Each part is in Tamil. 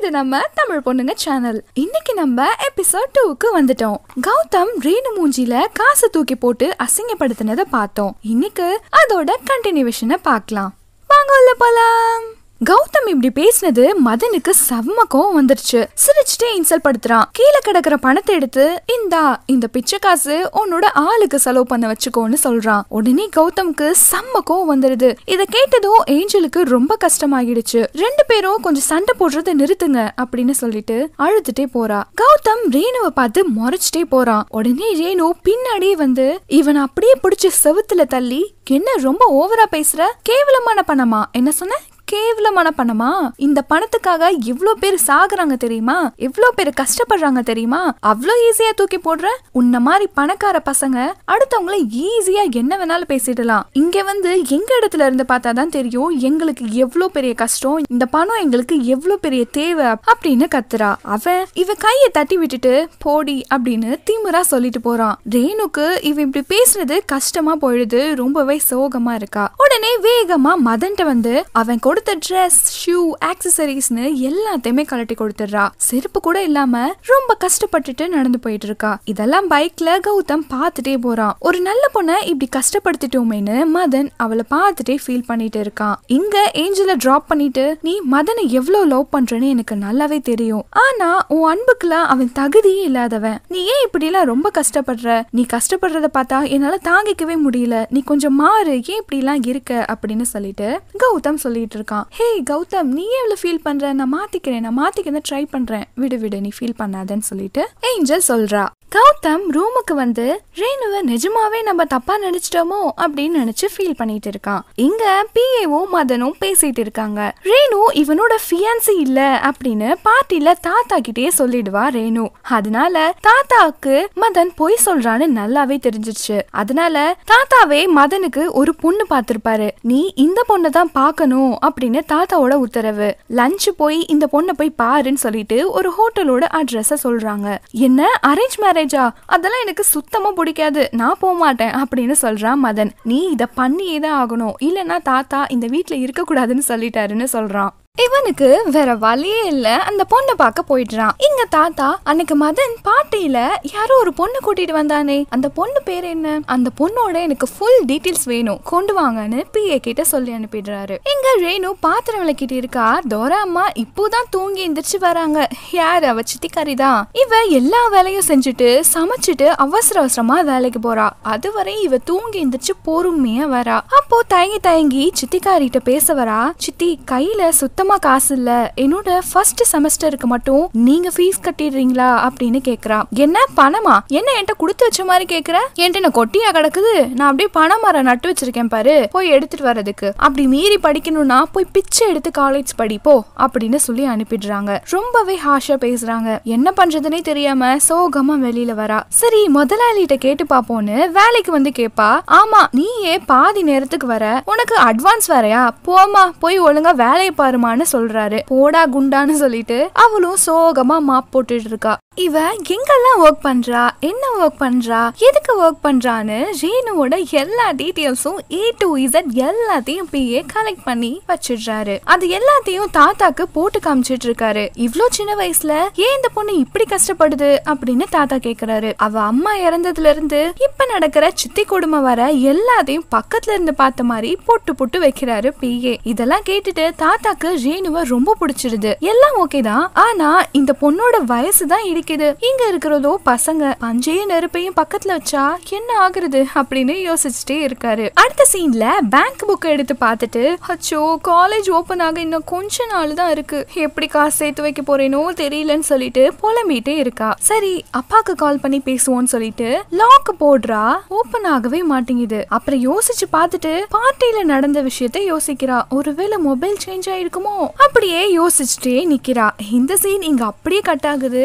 இது நம்ம தமிழ் பொண்ணுங்க சேனல் இன்னைக்கு நம்ம எபிசோட் டூக்கு வந்துட்டோம் கௌதம் ரேணு மூஞ்சில காசை தூக்கி போட்டு அசிங்கப்படுத்தினதை பார்த்தோம் இன்னைக்கு அதோட கண்டினியூஷனை பார்க்கலாம் வாங்க உள்ள போலாம் கௌதம் இப்படி பேசினது மதனுக்கு செம்ம கோவம் வந்துருச்சு சிரிச்சுட்டே இன்சல்ட் படுத்துறான் கீழே கிடக்குற பணத்தை எடுத்து இந்தா இந்த பிச்சை காசு உன்னோட ஆளுக்கு செலவு பண்ண வச்சுக்கோன்னு சொல்றான் உடனே கௌதம்க்கு செம்ம கோவம் வந்துருது இத கேட்டதும் ஏஞ்சலுக்கு ரொம்ப கஷ்டமாகிடுச்சு ரெண்டு பேரும் கொஞ்சம் சண்டை போடுறதை நிறுத்துங்க அப்படின்னு சொல்லிட்டு அழுதுட்டே போறா கௌதம் ரேணுவை பார்த்து முறைச்சிட்டே போறான் உடனே ரேணு பின்னாடியே வந்து இவன் அப்படியே பிடிச்சி செவுத்துல தள்ளி என்ன ரொம்ப ஓவரா பேசுற கேவலமான பணமா என்ன சொன்ன கேவலமான பணமா இந்த பணத்துக்காக இவ்ளோ பேர் சாகுறாங்க தெரியுமா இவ்ளோ பேர் கஷ்டப்படுறாங்க தெரியுமா அவ்ளோ ஈஸியா தூக்கி போடுற உன்ன மாதிரி பணக்கார பசங்க அடுத்தவங்கள ஈஸியா என்ன வேணாலும் பேசிடலாம் இங்க வந்து எங்க இடத்துல இருந்து பார்த்தாதான் தெரியும் எங்களுக்கு எவ்ளோ பெரிய கஷ்டம் இந்த பணம் எங்களுக்கு எவ்ளோ பெரிய தேவை அப்படின்னு கத்துறா அவன் இவ கையை தட்டி விட்டுட்டு போடி அப்படின்னு திமிரா சொல்லிட்டு போறான் ரேணுக்கு இவ இப்படி பேசுறது கஷ்டமா போயிடுது ரொம்பவே சோகமா இருக்கா உடனே வேகமா மதன்ட்ட வந்து அவன் கொடுத்த ட்ரெஸ் ஷூ ஆக்சசரிஸ்னு எல்லாத்தையுமே கழட்டி கொடுத்துடுறா செருப்பு கூட இல்லாம ரொம்ப கஷ்டப்பட்டுட்டு நடந்து போயிட்டு இருக்கா இதெல்லாம் பைக்ல கௌதம் பார்த்துட்டே போறான் ஒரு நல்ல பொண்ணை இப்படி கஷ்டப்படுத்திட்டோமேன்னு மதன் அவளை பார்த்துட்டே ஃபீல் பண்ணிட்டு இருக்கான் இங்க ஏஞ்சல டிராப் பண்ணிட்டு நீ மதனை எவ்வளவு லவ் பண்றேன்னு எனக்கு நல்லாவே தெரியும் ஆனா உன் அன்புக்குலாம் அவன் தகுதியே இல்லாதவன் நீ ஏன் இப்படி எல்லாம் ரொம்ப கஷ்டப்படுற நீ கஷ்டப்படுறத பார்த்தா என்னால தாங்கிக்கவே முடியல நீ கொஞ்சம் மாறு ஏன் இப்படி எல்லாம் இருக்க அப்படின்னு சொல்லிட்டு கௌதம் சொல்லிட்டு இருக்கான் ஹே கௌதம் நீ ஏன் இவ்வளவு ஃபீல் பண்ற நான் மாத்திக்கிறேன் நான் மாத்திக்க ட்ரை பண்றேன் விடு விடு நீ ஃபீல் பண்ணாதன்னு சொல்லிட்டு ஏஞ்சல் சொல்றா கௌதம் ரூமுக்கு வந்து ரேணுவ நிஜமாவே நம்ம தப்பா நினைச்சிட்டோமோ அப்படின்னு நினைச்சு ஃபீல் பண்ணிட்டு இருக்கான் இங்க பிஏவும் மதனும் பேசிட்டு இருக்காங்க ரேணு இவனோட ஃபியான்சி இல்ல அப்படின்னு பார்ட்டில தாத்தா கிட்டே சொல்லிடுவா ரேணு அதனால தாத்தாவுக்கு மதன் பொய் சொல்றான்னு நல்லாவே தெரிஞ்சிருச்சு அதனால தாத்தாவே மதனுக்கு ஒரு பொண்ணு பார்த்திருப்பாரு நீ இந்த பொண்ணை தான் பார்க்கணும் அப்படின்னு தாத்தாவோட உத்தரவு லஞ்ச் போய் இந்த பொண்ணை போய் பாருன்னு சொல்லிட்டு ஒரு ஹோட்டலோட அட்ரஸ சொல்றாங்க என்ன அரேஞ்ச் மேரேஜா அதெல்லாம் எனக்கு சுத்தமா பிடிக்காது நான் போக மாட்டேன் அப்படின்னு சொல்றான் மதன் நீ இத பண்ணியே தான் ஆகணும் இல்லனா தாத்தா இந்த வீட்ல இருக்க கூடாதுன்னு சொல்லிட்டாருன்னு சொல்றான் இவனுக்கு வேற வழியே இல்ல அந்த பொண்ணை பார்க்க போயிடுறான் இங்க தாத்தா அன்னைக்கு மதன் பார்ட்டியில யாரோ ஒரு பொண்ணு கூட்டிட்டு வந்தானே அந்த பொண்ணு பேர் என்ன அந்த பொண்ணோட எனக்கு ஃபுல் டீடைல்ஸ் வேணும் கொண்டு வாங்கன்னு பிஏ கிட்ட சொல்லி அனுப்பிடுறாரு இங்க ரேணு பாத்திரம் விளக்கிட்டு இருக்கா தோரா அம்மா இப்போதான் தூங்கி எந்திரிச்சு வராங்க யார் அவ சித்திக்காரி தான் இவ எல்லா வேலையும் செஞ்சுட்டு சமைச்சிட்டு அவசர அவசரமா வேலைக்கு போறா அதுவரை இவ தூங்கி எந்திரிச்சு பொறுமையா வரா அப்போ தயங்கி தயங்கி சித்திக்காரிட்ட பேச வரா சித்தி கையில சுத்தமா காசு இல்ல என்னோட ஃபர்ஸ்ட் செமஸ்டருக்கு மட்டும் நீங்க ஃபீஸ் கட்டிடுறீங்களா அப்படின்னு கேக்குறா என்ன பணமா என்ன என்கிட்ட கொடுத்து வச்ச மாதிரி கேக்குற என்கிட்ட என்ன கொட்டியா கிடக்குது நான் அப்படியே பணம் மரம் நட்டு வச்சிருக்கேன் பாரு போய் எடுத்துட்டு வர்றதுக்கு அப்படி மீறி படிக்கணும்னா போய் பிச்சை எடுத்து காலேஜ் படிப்போ அப்படின்னு சொல்லி அனுப்பிடுறாங்க ரொம்பவே ஹாஷா பேசுறாங்க என்ன பண்றதுனே தெரியாம சோகமா வெளியில வரா சரி முதலாளிகிட்ட கேட்டு பாப்போன்னு வேலைக்கு வந்து கேப்பா ஆமா நீயே பாதி நேரத்துக்கு வர உனக்கு அட்வான்ஸ் வேறயா போமா போய் ஒழுங்கா வேலையை பாருமான்னு சொல்றாரு போடா குண்டான்னு சொல்லிட்டு அவளும் சோகமா மாப் போட்டுட்டு இருக்கா இவ எங்கெல்லாம் ஒர்க் பண்றா என்ன ஒர்க் பண்றா எதுக்கு ஒர்க் பண்றான்னு ரேணுவோட எல்லா டீட்டெயில்ஸும் ஏ டு இசட் எல்லாத்தையும் பிஏ கலெக்ட் பண்ணி வச்சிடுறாரு அது எல்லாத்தையும் தாத்தாக்கு போட்டு காமிச்சிட்டு இருக்காரு இவ்ளோ சின்ன வயசுல ஏன் இந்த பொண்ணு இப்படி கஷ்டப்படுது அப்படின்னு தாத்தா கேக்குறாரு அவ அம்மா இறந்ததுல இருந்து இப்ப நடக்கிற சித்தி கொடுமை வர எல்லாத்தையும் பக்கத்துல இருந்து பார்த்த மாதிரி போட்டு போட்டு வைக்கிறாரு பிஏ இதெல்லாம் கேட்டுட்டு தாத்தாக்கு ரேணுவ ரொம்ப பிடிச்சிருது எல்லாம் ஓகே தான் ஆனா இந்த பொண்ணோட வயசு தான் இடிக்குது இங்க இருக்கிறதோ பசங்க பஞ்சையும் நெருப்பையும் பக்கத்துல வச்சா என்ன ஆகுறது அப்படின்னு யோசிச்சுட்டே இருக்காரு அடுத்த சீன்ல பேங்க் புக் எடுத்து பார்த்துட்டு அச்சோ காலேஜ் ஓபன் ஆக இன்னும் கொஞ்ச நாள் தான் இருக்கு எப்படி காசு சேர்த்து வைக்க போறேனோ தெரியலன்னு சொல்லிட்டு புலம்பிட்டே இருக்கா சரி அப்பாக்கு கால் பண்ணி பேசுவோம்னு சொல்லிட்டு லாக் போடுறா ஓபன் ஆகவே மாட்டேங்குது அப்புறம் யோசிச்சு பார்த்துட்டு பார்ட்டியில நடந்த விஷயத்த யோசிக்கிறா ஒருவேளை மொபைல் சேஞ்ச் ஆயிருக்குமோ அப்படியே யோசிச்சுட்டே நிக்கிறா இந்த சீன் இங்க அப்படியே கட் ஆகுது வெளியில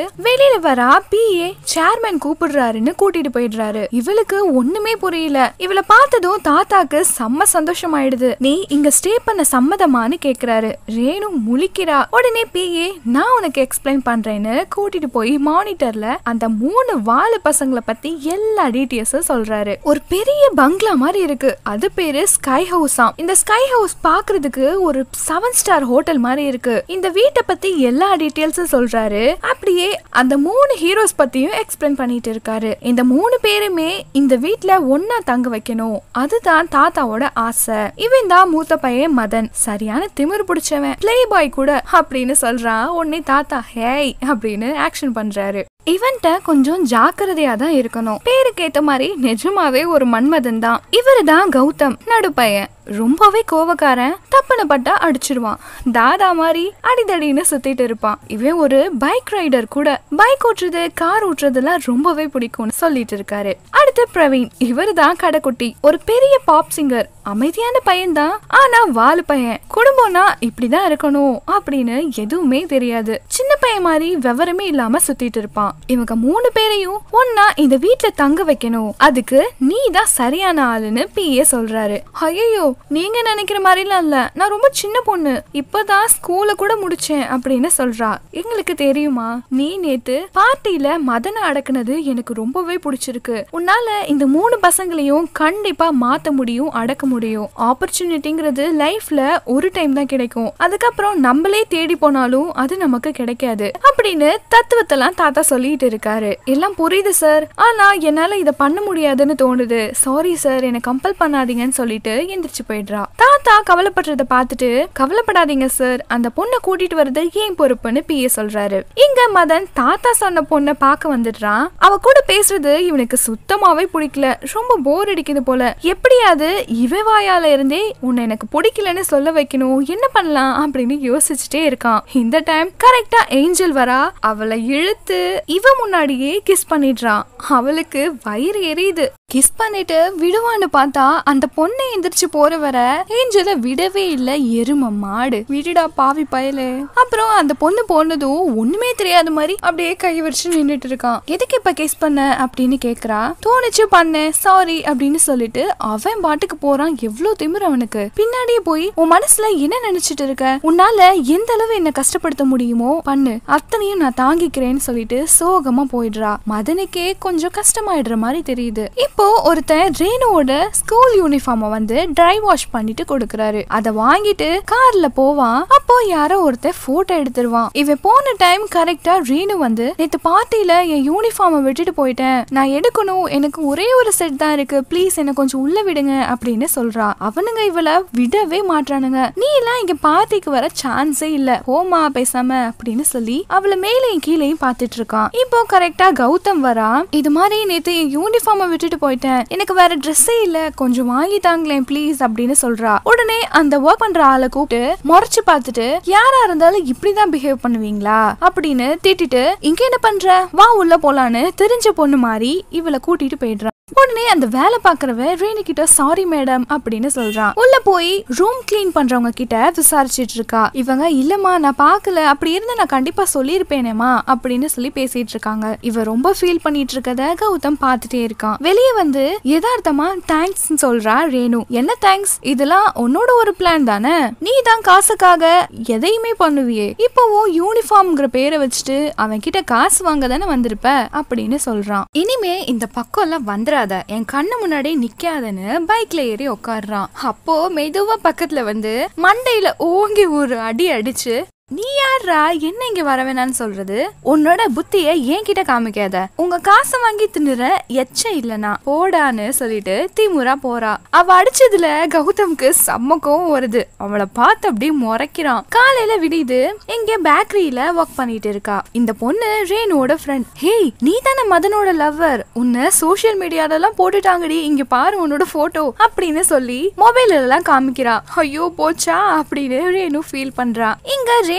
வெளியில வரா பிஏ சேர்மேன் கூப்பிடுறாருன்னு கூட்டிட்டு போயிடுறாரு இவளுக்கு ஒண்ணுமே புரியல இவளை பார்த்ததும் தாத்தாக்கு செம்ம சந்தோஷமாயிடுது நீ இங்க ஸ்டே பண்ண சம்மதமான்னு கேக்குறாரு ரேணு முழிக்கிறா உடனே பிஏ நான் உனக்கு எக்ஸ்பிளைன் பண்றேன்னு கூட்டிட்டு போய் மானிட்டர்ல அந்த மூணு வாழு பசங்களை பத்தி எல்லா டீட்டெயில்ஸும் சொல்றாரு ஒரு பெரிய பங்களா மாதிரி இருக்கு அது பேரு ஸ்கை ஹவுஸாம் இந்த ஸ்கை ஹவுஸ் பாக்குறதுக்கு ஒரு செவன் ஸ்டார் ஹோட்டல் மாதிரி இருக்கு இந்த வீட்டை பத்தி எல்லா டீட்டெயில்ஸும் சொல்றாரு அப்படியே அந்த மூணு ஹீரோஸ் பத்தியும் எக்ஸ்பிளைன் பண்ணிட்டு இருக்காரு இந்த மூணு பேருமே இந்த வீட்ல ஒன்னா தங்க வைக்கணும் அதுதான் தாத்தாவோட ஆசை இவன் தான் மூத்த பையன் மதன் சரியான திமிரு பிடிச்சவன் பிளே பாய் கூட அப்படின்னு சொல்றான் உடனே தாத்தா ஹேய் அப்படின்னு ஆக்ஷன் பண்றாரு இவன்ட்ட கொஞ்சம் ஜாக்கிரதையா தான் இருக்கணும் பேருக்கு ஏத்த மாதிரி நிஜமாவே ஒரு மன்மதன் தான் இவரு தான் கௌதம் நடுப்பையன் ரொம்பவே கோவக்காரன் தப்புன பட்டா அடிச்சிருவான் தாதா மாதிரி அடிதடின்னு சுத்திட்டு இருப்பான் இவன் ஒரு பைக் ரைடர் கூட பைக் ஓட்டுறது கார் ஓட்டுறதுலாம் ரொம்பவே பிடிக்கும்னு சொல்லிட்டு இருக்காரு அடுத்து பிரவீன் இவரு தான் கடைக்குட்டி ஒரு பெரிய பாப் சிங்கர் அமைதியான பையன் தான் ஆனா வாலு பையன் குடும்பம்னா இப்படிதான் இருக்கணும் அப்படின்னு எதுவுமே தெரியாது சின்ன பையன் மாதிரி விவரமே இல்லாம சுத்திட்டு இருப்பான் இவங்க மூணு பேரையும் ஒன்னா இந்த வீட்ல தங்க வைக்கணும் அதுக்கு நீ தான் சரியான ஆளுன்னு பிஏ சொல்றாரு ஐயோ நீங்க நினைக்கிற மாதிரிலாம் இல்ல நான் ரொம்ப சின்ன பொண்ணு இப்பதான் ஸ்கூல கூட முடிச்சேன் அப்படின்னு சொல்றா எங்களுக்கு தெரியுமா நீ நேத்து பார்ட்டியில மதனை அடக்குனது எனக்கு ரொம்பவே பிடிச்சிருக்கு உன்னால இந்த மூணு பசங்களையும் கண்டிப்பா மாத்த முடியும் அடக்க முடியும் ஆப்பர்ச்சுனிட்டிங்கிறது லைஃப்ல ஒரு டைம் தான் கிடைக்கும் அதுக்கப்புறம் நம்மளே தேடி போனாலும் அது நமக்கு கிடைக்காது அப்படின்னு தத்துவத்தெல்லாம் தாத்தா சொல்லிட்டு இருக்காரு எல்லாம் புரியுது சார் ஆனா என்னால இத பண்ண முடியாதுன்னு தோணுது சாரி சார் என்னை கம்பல் பண்ணாதீங்கன்னு சொல்லிட்டு எந்திரிச்சு போயிடுறா தாத்தா கவலைப்படுறத பார்த்துட்டு கவலைப்படாதீங்க சார் அந்த பொண்ணை கூட்டிட்டு வர்றது ஏன் பொறுப்புன்னு பிஏ சொல்றாரு இங்க மதன் தாத்தா சொன்ன பொண்ணை பார்க்க வந்துடுறான் அவ கூட பேசுறது இவனுக்கு சுத்தமாவே பிடிக்கல ரொம்ப போர் அடிக்குது போல எப்படியாவது இவ வாயால இருந்தே உன்னை எனக்கு பிடிக்கலன்னு சொல்ல வைக்கணும் என்ன பண்ணலாம் அப்படின்னு யோசிச்சுட்டே இருக்கான் இந்த டைம் கரெக்டா ஏஞ்சல் வரா அவளை இழுத்து இவ முன்னாடியே கிஸ் பண்ணிடுறான் அவளுக்கு வயிறு எரியுது கிஸ் பண்ணிட்டு விடுவான்னு பார்த்தா அந்த பொண்ணை எந்திரிச்சு போற வர ஏஞ்சல விடவே இல்ல எரும மாடு விடுடா பாவி பயலே அப்புறம் அந்த பொண்ணு போனதும் ஒண்ணுமே தெரியாத மாதிரி அப்படியே கை வச்சு நின்னுட்டு இருக்கான் எதுக்கு இப்ப கிஸ் பண்ண அப்படின்னு கேக்குறா தோணுச்சு பண்ணேன் சாரி அப்படின்னு சொல்லிட்டு அவன் பாட்டுக்கு போறான் எவ்வளவு திமிரு அவனுக்கு பின்னாடியே போய் உன் மனசுல என்ன நினைச்சிட்டு இருக்க உன்னால எந்த அளவு என்ன கஷ்டப்படுத்த முடியுமோ பண்ணு அத்தனையும் நான் தாங்கிக்கிறேன்னு சொல்லிட்டு சோகமா போயிடுறா மதனுக்கே கொஞ்சம் கஷ்டமாயிடுற மாதிரி தெரியுது இப்போ ஒருத்தன் ரேணுவோட ஸ்கூல் யூனிஃபார்ம வந்து ட்ரை வாஷ் பண்ணிட்டு கொடுக்கறாரு அத வாங்கிட்டு கார்ல போவான் அப்போ யாரோ ஒருத்தன் போட்டோ எடுத்துருவான் இவன் போன டைம் கரெக்டா ரேணு வந்து நேத்து பார்ட்டியில என் யூனிஃபார்ம விட்டுட்டு போயிட்டேன் நான் எடுக்கணும் எனக்கு ஒரே ஒரு செட் தான் இருக்கு ப்ளீஸ் என்ன கொஞ்சம் உள்ள விடுங்க அப்படின்னு சொல்றா அவனுங்க இவள விடவே மாட்டானுங்க நீ எல்லாம் இங்க பார்ட்டிக்கு வர சான்ஸே இல்ல போமா பேசாம அப்படின்னு சொல்லி அவளை மேலையும் கீழையும் பார்த்துட்டு இருக்கான் இப்போ கரெக்டா கௌதம் வரா இது மாதிரி நேத்து என் யூனிஃபார்ம விட்டுட்டு போயிட்டேன் எனக்கு வேற ட்ரெஸ்ஸே இல்ல கொஞ்சம் வாங்கி தாங்களேன் ப்ளீஸ் அப்படின்னு சொல்றா உடனே அந்த ஒர்க் பண்ற ஆளை கூப்பிட்டு முறைச்சு பார்த்துட்டு யாரா இருந்தாலும் இப்படிதான் பிஹேவ் பண்ணுவீங்களா அப்படின்னு திட்டிட்டு இங்க என்ன பண்ற வா உள்ள போலான்னு தெரிஞ்ச பொண்ணு மாதிரி இவளை கூட்டிட்டு போயிடுறான் உடனே அந்த வேலை பாக்குறவ ரேணு கிட்ட சாரி மேடம் அப்படின்னு சொல்றான் உள்ள போய் ரூம் கிளீன் பண்றவங்க கிட்ட விசாரிச்சிட்டு இருக்கா இவங்க இல்லம்மா நான் பார்க்கல அப்படி இருந்தா நான் கண்டிப்பா சொல்லியிருப்பேனேமா அப்படின்னு சொல்லி பேசிட்டு இருக்காங்க இவ ரொம்ப ஃபீல் பண்ணிட்டு இருக்கத கௌதம் பார்த்துட்டே இருக்கான் வெளியே வந்து யதார்த்தமா தேங்க்ஸ் சொல்றா ரேணு என்ன தேங்க்ஸ் இதெல்லாம் உன்னோட ஒரு பிளான் தானே நீ தான் காசுக்காக எதையுமே பண்ணுவியே இப்போ உன் யூனிஃபார்ம்ங்கிற பேரை வச்சுட்டு அவன் கிட்ட காசு வாங்க தானே வந்திருப்ப அப்படின்னு சொல்றான் இனிமே இந்த பக்கம் எல்லாம் வந்துடாத என் கண்ணு முன்னாடி நிக்காதன்னு பைக்ல ஏறி உட்காடுறான் அப்போ மெதுவா பக்கத்துல வந்து மண்டையில ஓங்கி ஒரு அடி அடிச்சு நீ யாரா என்ன இங்க வர வேணான்னு சொல்றது உன்னோட புத்திய என்கிட்ட காமிக்காத உங்க காசை வாங்கி தின்னுற எச்ச இல்லனா போடான்னு சொல்லிட்டு திமுறா போறா அவ அடிச்சதுல கௌதம்க்கு செம்ம கோவம் வருது அவளை பார்த்து அப்படியே முறைக்கிறான் காலையில விடியுது இங்க பேக்கரியில ஒர்க் பண்ணிட்டு இருக்கா இந்த பொண்ணு ரேணுவோட ஃப்ரெண்ட் ஹேய் நீ தானே மதனோட லவ்வர் உன்னை சோஷியல் மீடியால எல்லாம் போட்டுட்டாங்கடி இங்க பாரு உன்னோட போட்டோ அப்படின்னு சொல்லி மொபைல் எல்லாம் காமிக்கிறா ஐயோ போச்சா அப்படின்னு ரேணு ஃபீல் பண்றா இங்க ரே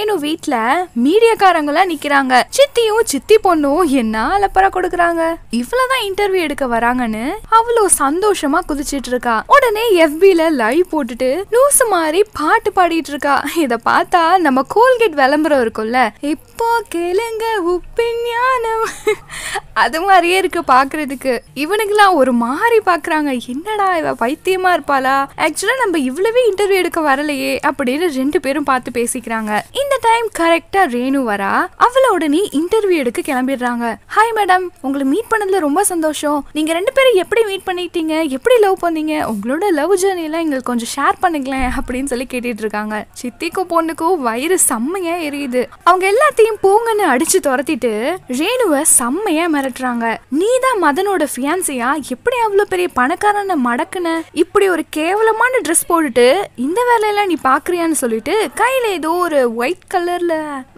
ரேணு வீட்ல மீடியாக்காரங்களா நிக்கிறாங்க சித்தியும் சித்தி பொண்ணும் என்ன அலப்பற கொடுக்குறாங்க இவ்வளவுதான் இன்டர்வியூ எடுக்க வராங்கன்னு அவ்வளோ சந்தோஷமா குதிச்சிட்டு இருக்கா உடனே எஃபில லைவ் போட்டுட்டு லூசு மாதிரி பாட்டு பாடிட்டு இருக்கா இத பார்த்தா நம்ம கோல்கேட் விளம்பரம் இருக்கும்ல இப்போ கேளுங்க உப்பின் ஞானம் அது மாதிரியே இருக்கு பாக்குறதுக்கு இவனுக்குலாம் ஒரு மாதிரி பாக்குறாங்க என்னடா இவ பைத்தியமா இருப்பாளா ஆக்சுவலா நம்ம இவ்வளவே இன்டர்வியூ எடுக்க வரலையே அப்படின்னு ரெண்டு பேரும் பார்த்து பேசிக்கிறாங்க இந்த டைம் கரெக்டா ரேணு வரா அவள உடனே இன்டர்வியூ எடுக்க கிளம்பிடுறாங்க ஹாய் மேடம் உங்களை மீட் பண்ணதுல ரொம்ப சந்தோஷம் நீங்க ரெண்டு பேரும் எப்படி மீட் பண்ணிட்டீங்க எப்படி லவ் பண்ணீங்க உங்களோட லவ் ஜேர்னி எல்லாம் எங்களுக்கு கொஞ்சம் ஷேர் பண்ணுங்களேன் அப்படின்னு சொல்லி கேட்டுட்டு இருக்காங்க சித்திக்கும் பொண்ணுக்கும் வயிறு செம்மையா எரியுது அவங்க எல்லாத்தையும் போங்கன்னு அடிச்சு துரத்திட்டு ரேணுவை செம்மையா மிரட்டுறாங்க நீதான் மதனோட ஃபியான்சியா எப்படி அவ்வளவு பெரிய பணக்காரனை மடக்குன இப்படி ஒரு கேவலமான ட்ரெஸ் போட்டுட்டு இந்த வேலையெல்லாம் நீ பாக்குறியான்னு சொல்லிட்டு கையில ஏதோ ஒரு ஒயிட் கலர்ல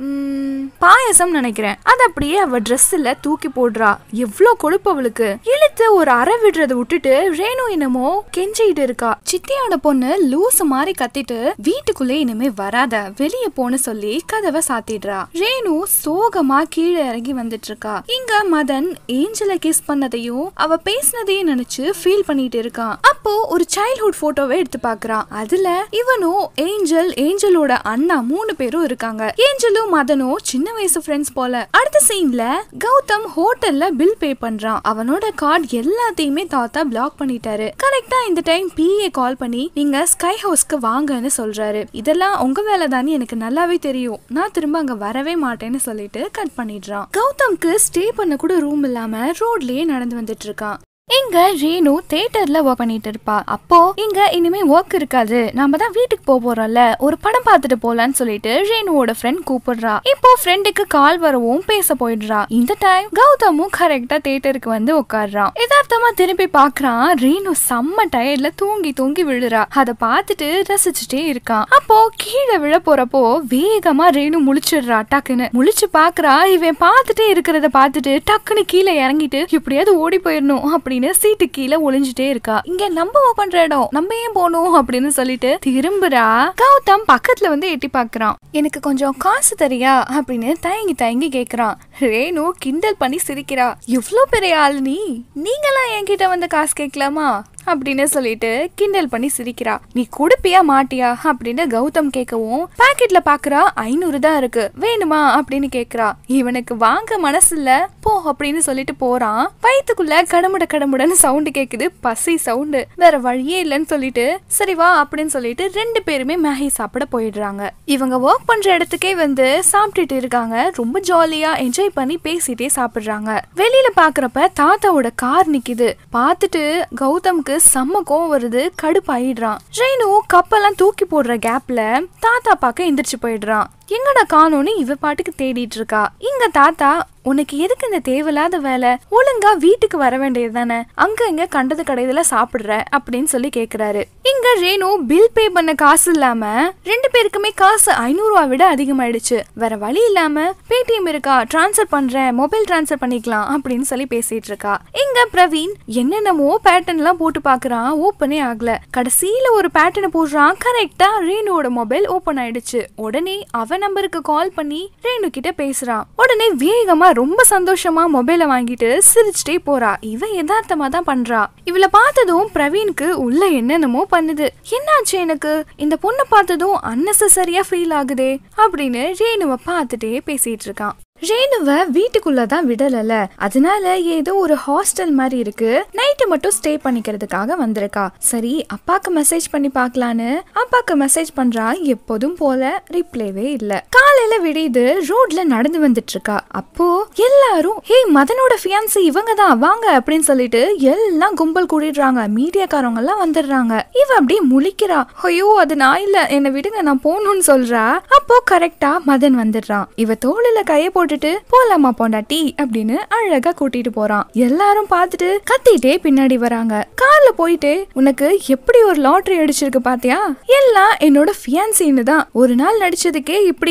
பாயசம் நினைக்கிறேன் அது அப்படியே அவ ட்ரெஸ்ல தூக்கி போடுறா எவ்வளவு கொழுப்பு அவளுக்கு இழுத்து ஒரு அறை விடுறத விட்டுட்டு ரேணு என்னமோ கெஞ்சிட்டு இருக்கா சித்தியோட பொண்ணு லூசு மாதிரி கத்திட்டு வீட்டுக்குள்ளே இனிமே வராத வெளியே போன்னு சொல்லி கதவை சாத்திடுறா ரேணு சோகமா கீழே இறங்கி வந்துட்டு இருக்கா இங்க மதன் ஏஞ்சலை கிஸ் பண்ணதையும் அவ பேசினதையும் நினைச்சு ஃபீல் பண்ணிட்டு இருக்கான் அப்போ ஒரு சைல்ட்ஹுட் போட்டோவை எடுத்து பாக்குறான் அதுல இவனும் ஏஞ்சல் ஏஞ்சலோட அண்ணா மூணு பேரும் இருக்காங்க ஏஞ்சலும் மதனும் சின்ன வயசு ஃப்ரெண்ட்ஸ் போல அடுத்த சீன்ல கௌதம் ஹோட்டல்ல பில் பே பண்றான் அவனோட கார்டு எல்லாத்தையுமே தாத்தா பிளாக் பண்ணிட்டாரு கரெக்டா இந்த டைம் பிஏ கால் பண்ணி நீங்க ஸ்கை ஹவுஸ்க்கு வாங்கன்னு சொல்றாரு இதெல்லாம் உங்க வேலை தானே எனக்கு நல்லாவே தெரியும் நான் திரும்ப அங்க வரவே மாட்டேன்னு சொல்லிட்டு கட் பண்ணிடுறான் கௌதம்க்கு ஸ்டே பண்ண கூட ரூம் இல்லாம ரோட்லயே நடந்து வந்துட்டு இருக்கான் இங்க ரேணு தியேட்டர்ல ஒர்க் பண்ணிட்டு இருப்பா அப்போ இங்க இனிமே ஒர்க் இருக்காது நாம தான் வீட்டுக்கு போக போறோம்ல ஒரு படம் பார்த்துட்டு போலான்னு சொல்லிட்டு ரேணுவோட ஃப்ரெண்ட் கூப்பிடுறா இப்போ ஃப்ரெண்டுக்கு கால் வரவும் பேச போயிடுறா இந்த டைம் கௌதமும் கரெக்டா தியேட்டருக்கு வந்து உட்காடுறான் யதார்த்தமா திரும்பி பாக்குறான் ரேணு செம்ம டயர்ட்ல தூங்கி தூங்கி விழுறா அத பார்த்துட்டு ரசிச்சுட்டே இருக்கான் அப்போ கீழே விழ போறப்போ வேகமா ரேணு முழிச்சிடுறா டக்குன்னு முழிச்சு பாக்குறா இவன் பார்த்துட்டே இருக்கிறத பார்த்துட்டு டக்குன்னு கீழே இறங்கிட்டு எப்படியாவது ஓடி போயிடணும் அப்படின்னு சீட்டு கீழே ஒளிஞ்சுட்டே இருக்கா இங்க நம்ம work பண்ற இடம் நம்ம ஏன் போகணும் அப்படின்னு சொல்லிட்டு திரும்புறா கௌதம் பக்கத்துல வந்து எட்டி பாக்குறான் எனக்கு கொஞ்சம் காசு தரியா அப்படின்னு தயங்கி தயங்கி கேக்குறான் ரேணு கிண்டல் பண்ணி சிரிக்கிறா இவ்ளோ பெரிய ஆள் நீ நீங்களாம் என்கிட்ட வந்து காசு கேட்கலாமா அப்படின்னு சொல்லிட்டு கிண்டல் பண்ணி சிரிக்கிறா நீ கொடுப்பியா மாட்டியா அப்படின்னு கௌதம் கேட்கவும் பாக்கெட்ல பாக்குறா ஐநூறு தான் இருக்கு வேணுமா அப்படின்னு கேக்குறா இவனுக்கு வாங்க மனசு இல்ல போ அப்படின்னு சொல்லிட்டு போறான் வயித்துக்குள்ள கடமுட கடமுடன்னு சவுண்டு கேக்குது பசி சவுண்டு வேற வழியே இல்லைன்னு சொல்லிட்டு சரி வா அப்படின்னு சொல்லிட்டு ரெண்டு பேருமே மேகி சாப்பிட போயிடுறாங்க இவங்க ஒர்க் பண்ற இடத்துக்கே வந்து சாப்பிட்டுட்டு இருக்காங்க ரொம்ப ஜாலியா என்ஜாய் பண்ணி பேசிட்டே சாப்பிடுறாங்க வெளியில பாக்குறப்ப தாத்தாவோட கார் நிக்குது பார்த்துட்டு கௌதம்க்கு செம்ம கோவம் வருது கடுப்பாயிடுறான் ரெய்னு கப்பெல்லாம் தூக்கி போடுற கேப்ல தாத்தா பார்க்க எந்திரிச்சு போயிடுறான் எங்கடா காணோன்னு இவ பாட்டுக்கு தேடிட்டு இருக்கா இங்க தாத்தா உனக்கு எதுக்கு இந்த தேவையில்லாத வேலை ஒழுங்கா வீட்டுக்கு வர வேண்டியது தானே அங்க இங்க கண்டது கடையில சாப்பிடுற அப்படின்னு சொல்லி கேக்குறாரு இங்க ரேணு பில் பே பண்ண காசு இல்லாம ரெண்டு பேருக்குமே காசு ஐநூறு ரூபா விட அதிகமாயிடுச்சு வேற வழி இல்லாம பேடிஎம் இருக்கா டிரான்ஸ்ஃபர் பண்றேன் மொபைல் டிரான்ஸ்ஃபர் பண்ணிக்கலாம் அப்படின்னு சொல்லி பேசிட்டு இருக்கா இங்க பிரவீன் என்னென்னமோ பேட்டர்ன் எல்லாம் போட்டு பாக்குறான் ஓப்பனே ஆகல கடைசியில ஒரு பேட்டர்னை போடுறான் கரெக்டா ரேணுவோட மொபைல் ஓபன் ஆயிடுச்சு உடனே அவ நம்பருக்கு கால் பண்ணி ரேணு கிட்ட பேசுறான் உடனே வேகமா ரொம்ப சந்தோஷமா மொபைலை வாங்கிட்டு சிரிச்சுட்டே போறா இவ யதார்த்தமா தான் பண்றா இவளை பார்த்ததும் பிரவீனுக்கு உள்ள என்னென்னமோ பண்ணுது என்னாச்சு எனக்கு இந்த பொண்ணை பார்த்ததும் அன்னெசரியா ஃபீல் ஆகுதே அப்படின்னு ரேணுவை பார்த்துட்டே பேசிட்டு இருக்கான் ரேணுவ வீட்டுக்குள்ள தான் விடலல அதனால ஏதோ ஒரு ஹாஸ்டல் மாதிரி இருக்கு நைட்டு மட்டும் ஸ்டே பண்ணிக்கிறதுக்காக வந்திருக்கா சரி அப்பாக்கு மெசேஜ் பண்ணி பார்க்கலான்னு அப்பாக்கு மெசேஜ் பண்றா எப்போதும் போல ரிப்ளைவே இல்ல காலையில விடியுது ரோட்ல நடந்து வந்துட்டு இருக்கா அப்போ எல்லாரும் ஹே மதனோட ஃபியான்சி இவங்க தான் வாங்க அப்படின்னு சொல்லிட்டு எல்லாம் கும்பல் கூடிடுறாங்க மீடியாக்காரவங்க எல்லாம் வந்துடுறாங்க இவ அப்படியே முழிக்கிறா ஐயோ அது நான் இல்ல என்னை விடுங்க நான் போகணும்னு சொல்றா அப்போ கரெக்டா மதன் வந்துடுறான் இவ தோளில கைய போட்டுட்டு போலாமா பொண்டாட்டி அப்படின்னு அழகா கூட்டிட்டு போறான் எல்லாரும் பார்த்துட்டு கத்திட்டே பின்னாடி வராங்க கார்ல போயிட்டு உனக்கு எப்படி ஒரு லாட்டரி அடிச்சிருக்கு பாத்தியா எல்லாம் என்னோட ஃபியான்சின்னு தான் ஒரு நாள் நடிச்சதுக்கே இப்படின்னா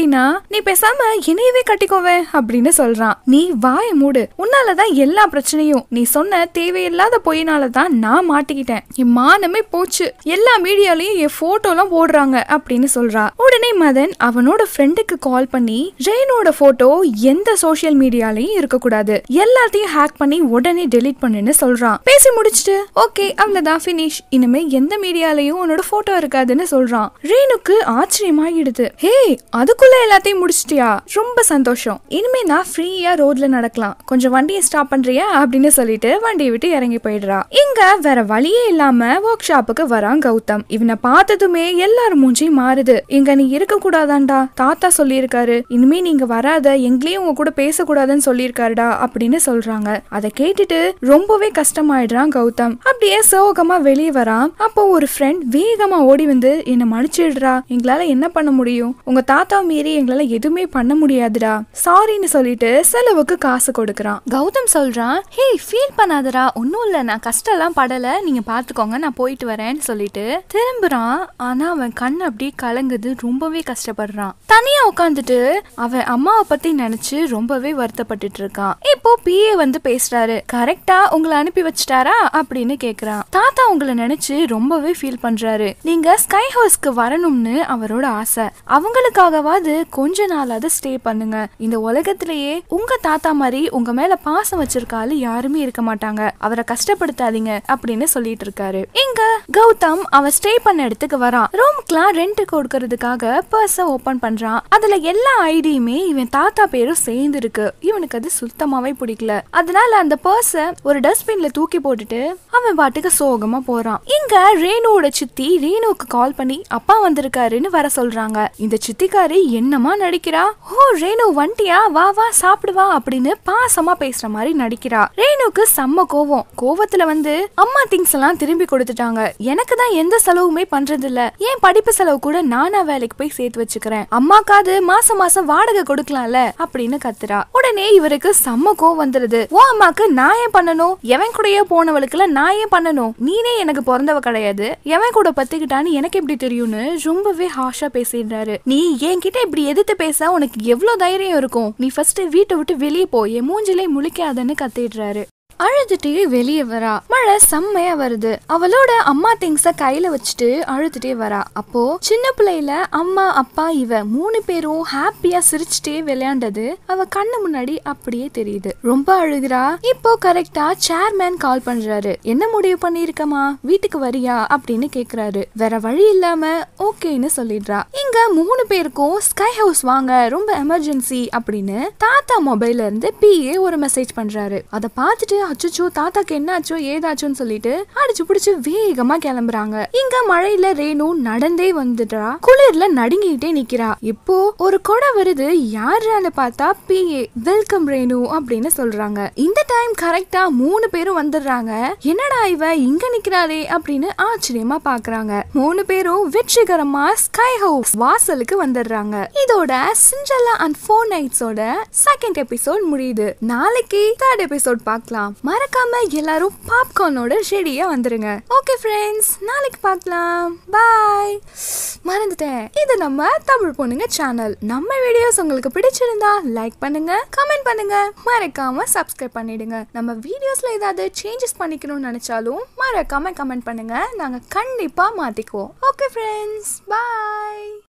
நீ பேசாம என்னையவே கட்டிக்கோவே அப்படின்னு சொல்றான் நீ வாய மூடு உன்னாலதான் எல்லா பிரச்சனையும் நீ சொன்ன தேவையில்லாத பொய்னாலதான் நான் மாட்டிக்கிட்டேன் என் மானமே போச்சு எல்லா மீடியாலயும் என் போட்டோ எல்லாம் போடுறாங்க அப்படின்னு சொல்றா உடனே மதன் அவனோட ஃப்ரெண்டுக்கு கால் பண்ணி ரெயினோட போட்டோ எந்த சோஷியல் மீடியாலயும் இருக்கக்கூடாது எல்லாத்தையும் ஹேக் பண்ணி உடனே டெலீட் பண்ணுன்னு சொல்றான் பேசி முடிச்சுட்டு ஓகே அவ்வளவுதான் ஃபினிஷ் இனிமே எந்த மீடியாலயும் உன்னோட போட்டோ இருக்காதுன்னு சொல்றான் ரேணுக்கு ஆச்சரியமாகிடுது ஹே அதுக்குள்ள எல்லாத்தையும் முடிச்சிட்டியா ரொம்ப சந்தோஷம் இனிமே நான் ஃப்ரீயா ரோட்ல நடக்கலாம் கொஞ்சம் வண்டியை ஸ்டாப் பண்றியா அப்படின்னு சொல்லிட்டு வண்டியை விட்டு இறங்கி போயிடுறா இங்க வேற வழியே இல்லாம ஒர்க் ஷாப்புக்கு வரான் கௌதம் இவனை பார்த்ததுமே எல்லாரும் மூஞ்சி மாறுது இங்க நீ இருக்க கூடாதாண்டா தாத்தா சொல்லியிருக்காரு இனிமே நீங்க வராத எங்களையும் உங்க கூட பேசக்கூடாதுன்னு சொல்லியிருக்காருடா அப்படின்னு சொல்றாங்க அதை கேட்டுட்டு ரொம்பவே கஷ்டமாயிடுறான் கௌதம் அப்படியே சோகமா வெளியே வரான் அப்போ ஒரு ஃப்ரெண்ட் வேகமா ஓடி வந்து என்ன மன்னிச்சிடுறா எங்களால என்ன பண்ண முடியும் உங்க தாத்தா மீறி எங்களால எதுவுமே பண்ண முடியாதுடா சாரின்னு சொல்லிட்டு செலவுக்கு காசு கொடுக்கறான் கௌதம் சொல்றான் ஹே ஃபீல் பண்ணாதடா ஒன்னும் இல்ல நான் கஷ்டம் எல்லாம் படல நீங்க பாத்துக்கோங்க நான் போயிட்டு வரேன்னு சொல்லிட்டு திரும்புறான் ஆனா அவன் கண் அப்படியே கலங்குது ரொம்பவே கஷ்டப்படுறான் தனியா உட்காந்துட்டு அவன் அம்மாவை பத்தி நினைச்சு ரொம்பவே வருத்தப்பட்டுட்டு இருக்கான் இப்போ பிஏ வந்து பேசுறாரு கரெக்டா உங்களை அனுப்பி வச்சிட்டாரா அப்படின்னு கேக்குறான் தாத்தா உங்களை நினைச்சு ரொம்பவே ஃபீல் பண்றாரு நீங்க ஸ்கை ஹவுஸ்க்கு வரணும்னு அவரோட ஆசை அவங்களுக்காகவாது கொஞ்ச நாளாவது ஸ்டே பண்ணுங்க இந்த உலகத்திலேயே உங்க தாத்தா மாதிரி உங்க மேல பாசம் வச்சிருக்காரு யாருமே இருக்க மாட்டாங்க அவரை கஷ்டப்படுத்தாதீங்க அப்படின்னு சொல்லிட்டு இருக்காரு இங்க கௌதம் அவன் ஸ்டே பண்ண இடத்துக்கு வரான் ரூம்க்குலாம் ரெண்ட் கொடுக்கறதுக்காக பர்ஸ ஓபன் பண்றான் அதுல எல்லா ஐடியுமே இவன் தாத்தா பேரும் சேர்ந்து இருக்கு இவனுக்கு அது சுத்தமாவே பிடிக்கல அதனால அந்த பர்ஸ ஒரு டஸ்ட்பின்ல தூக்கி போட்டுட்டு அவன் பாட்டுக்கு சோகமா போறான் இங்க ரேணுவோட சித்தி ரேணுவுக்கு கால் பண்ணி அப்பா வந்திருக்காருன்னு வர சொல்றாங்க இந்த சித்திக்காரி என்னமா நடிக்கிறா ஓ ரேணு வண்டியா வா வா சாப்பிடு வா அப்படின்னு பாசமா பேசுற மாதிரி நடிக்கிறா ரேணுக்கு செம்ம கோவம் கோவத்துல வந்து அம்மா திங்ஸ் எல்லாம் திரும்பி கொடுத்துட்டாங்க எனக்கு தான் எந்த செலவுமே பண்றது இல்ல ஏன் படிப்பு செலவு கூட நானா வேலைக்கு போய் சேர்த்து வச்சுக்கிறேன் அம்மாக்காவது மாசம் மாசம் வாடகை கொடுக்கலாம்ல அப்படின்னு கத்துறா உடனே இவருக்கு செம்ம கோவம் வந்துருது ஓ அம்மாக்கு நான் ஏன் பண்ணணும் எவன் கூடயே போனவளுக்குல நான் ஏன் பண்ணணும் நீனே எனக்கு பிறந்தவ கிடையாது எவன் கூட பத்திக்கிட்டான்னு எனக்கு எப்படி தெரியும்னு ரொம்பவே ஹாஷா பேசிடுறாரு நீ என்கிட்ட இப்படி எதிர்த்து பேச உனக்கு எவ்வளவு தைரியம் இருக்கும் நீ ஃபர்ஸ்ட் வீட்டை விட்டு வெளியே போ என் மூஞ்சிலே முழிக்காதன்னு கத்திடுறாரு அழுதுட்டே வெளியே வரா மழை செம்மையா வருது அவளோட அம்மா திங்ஸ கையில வச்சுட்டு அழுதுட்டே வரா அப்போ சின்ன பிள்ளையில அம்மா அப்பா இவ மூணு பேரும் ஹாப்பியா சிரிச்சுட்டே விளையாண்டது அவ கண்ணு முன்னாடி அப்படியே தெரியுது ரொம்ப அழுகிறா இப்போ கரெக்டா சேர்மேன் கால் பண்றாரு என்ன முடிவு பண்ணிருக்கமா வீட்டுக்கு வரியா அப்படின்னு கேக்குறாரு வேற வழி இல்லாம ஓகேன்னு சொல்லிடுறா இங்க மூணு பேருக்கும் ஸ்கை ஹவுஸ் வாங்க ரொம்ப எமர்ஜென்சி அப்படின்னு தாத்தா மொபைல்ல இருந்து பிஏ ஒரு மெசேஜ் பண்றாரு அதை பார்த்துட்டு அச்சோ தாத்தாக்கு என்ன ஆச்சோ ஏதாச்சோன்னு சொல்லிட்டு அடிச்சு பிடிச்சு வேகமா கிளம்புறாங்க இங்க மழையில ரேணு நடந்தே வந்துட்டா குளிர்ல நடுங்கிட்டே நிக்கிறா இப்போ ஒரு கொடை வருது யாருன்னு பார்த்தா பிஏ வெல்கம் ரேணு அப்படின்னு சொல்றாங்க இந்த டைம் கரெக்டா மூணு பேரும் வந்துடுறாங்க என்னடா இவ இங்க நிக்கிறாளே அப்படின்னு ஆச்சரியமா பாக்குறாங்க மூணு பேரும் வெற்றிகரமா ஸ்கை ஹவுஸ் வாசலுக்கு வந்துடுறாங்க இதோட சிண்ட்ரல்லா அண்ட் ஃபோர் நைட்ஸோட செகண்ட் எபிசோட் முடியுது நாளைக்கு தேர்ட் எபிசோட் பார்க்கலாம் மறக்காம எல்லாரும் பாப்கார்னோட ரெடியா வந்துருங்க ஓகே ஃப்ரெண்ட்ஸ் நாளைக்கு பார்க்கலாம் பாய் மறந்துட்டேன் இது நம்ம தமிழ் பொண்ணுங்க சேனல் நம்ம வீடியோஸ் உங்களுக்கு பிடிச்சிருந்தா லைக் பண்ணுங்க கமெண்ட் பண்ணுங்க மறக்காம சப்ஸ்கிரைப் பண்ணிடுங்க நம்ம வீடியோஸ்ல ஏதாவது சேஞ்சஸ் பண்ணிக்கணும்னு நினைச்சாலும் மறக்காம கமெண்ட் பண்ணுங்க நாங்க கண்டிப்பா மாத்திக்குவோம் ஓகே ஃப்ரெண்ட்ஸ் பாய்